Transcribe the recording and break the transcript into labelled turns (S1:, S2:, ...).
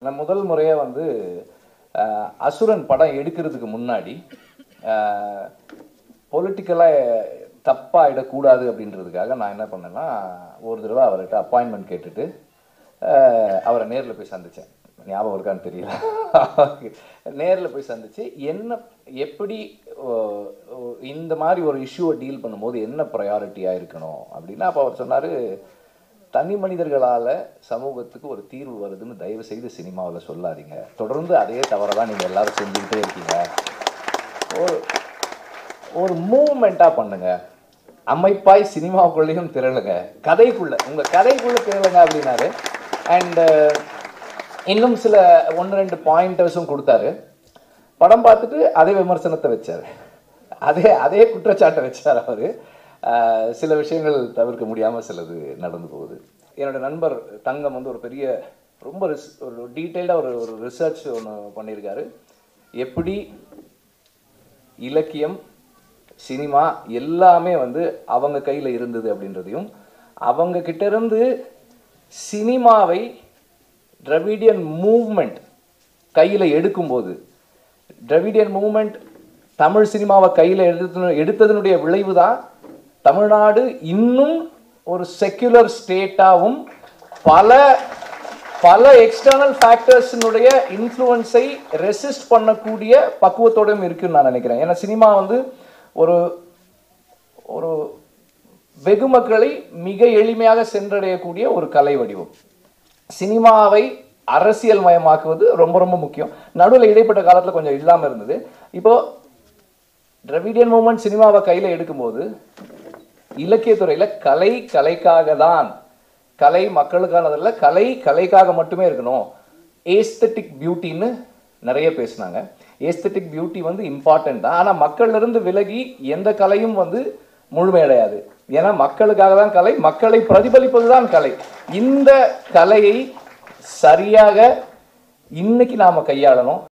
S1: நான் முதல் முறையாக வந்து அஹ், அசுரன் படம் எடுக்கிறதுக்கு முன்னாடி பொலிட்டிக்கலாக தப்பாகிடக்கூடாது அப்படின்றதுக்காக நான் என்ன பண்ணேன்னா ஒரு தடவை அவர்கிட்ட அப்பாயின்மெண்ட் கேட்டுட்டு அஹ், அவரை நேரில் போய் சந்தித்தேன் ஞாபகம் இருக்கான்னு தெரியல நேரில் போய் சந்திச்சு என்ன எப்படி ஓ, ஓ, இந்த மாதிரி ஒரு இஷ்யூவை டீல் பண்ணும்போது என்ன ப்ரையாரிட்டியாக இருக்கணும் அப்படின்னா அப்போ அவர் சொன்னார் தனி மனிதர்களால் சமூகத்துக்கு ஒரு தீர்வு வருதுன்னு தயவு செய்து சினிமாவில் சொல்லாதீங்க தொடர்ந்து அதே தவறை தான் நீங்கள் எல்லாரும் செஞ்சுக்கிட்டே இருக்கீங்க ஒரு ஒரு மூவ்மெண்ட்டாக பண்ணுங்க அமைப்பாய் சினிமாவுக்குள்ளேயும் திரளுங்க கதைக்குள்ள உங்கள் கதைக்குள்ளே திரளுங்க அப்படின்னாரு அண்டு இன்னும் சில ஒன்று ரெண்டு பாயிண்டர்ஸும் கொடுத்தாரு படம் பார்த்துட்டு அதே விமர்சனத்தை வச்சார் அதே அதே குற்றச்சாட்டை வச்சார் அவர் சில விஷயங்கள் தவிர்க்க முடியாமல் சிலது நடந்து போகுது என்னோட நண்பர் தங்கம் வந்து ஒரு பெரிய ரொம்ப ரிஸ் ஒரு டீட்டெயில்டாக ஒரு ஒரு ரிசர்ச் ஒன்று பண்ணியிருக்காரு எப்படி இலக்கியம் சினிமா எல்லாமே வந்து அவங்க கையில் இருந்தது அப்படின்றதையும் அவங்க கிட்ட இருந்து சினிமாவை டிரவிடியன் மூவ்மெண்ட் கையில் எடுக்கும்போது டிரவிடியன் மூவ்மெண்ட் தமிழ் சினிமாவை கையில் எடுத்து எடுத்ததனுடைய விளைவு தான் தமிழ்நாடு இன்னும் ஒரு செக்யுலர் ஸ்டேட்டாகவும் பல பல எக்ஸ்டர்னல் ஃபேக்டர்ஸினுடைய இன்ஃப்ளூயன்ஸை ரெசிஸ்ட் பண்ணக்கூடிய பக்குவத்தோடும் இருக்குன்னு நான் நினைக்கிறேன் ஏன்னா சினிமா வந்து ஒரு ஒரு வெகு மக்களை மிக எளிமையாக சென்றடையக்கூடிய ஒரு கலை வடிவம் சினிமாவை அரசியல் மயமாக்குவது ரொம்ப ரொம்ப முக்கியம் நடுவில் இடைப்பட்ட காலத்தில் கொஞ்சம் இல்லாமல் இருந்தது இப்போ டிரவிடியன் மூமெண்ட் சினிமாவை கையில் எடுக்கும்போது இலக்கியத்துறையில் கலை கலைக்காக தான் கலை மக்களுக்கானதில்ல கலை கலைக்காக மட்டுமே இருக்கணும் ஏஸ்தட்டிக் பியூட்டின்னு நிறைய பேசுனாங்க ஏஸ்தட்டிக் பியூட்டி வந்து இம்பார்ட்டன்ட் தான் ஆனால் மக்கள்ல இருந்து விலகி எந்த கலையும் வந்து முழுமையடையாது ஏன்னா மக்களுக்காக தான் கலை மக்களை பிரதிபலிப்பது தான் கலை இந்த கலையை சரியாக இன்னைக்கு நாம கையாளணும்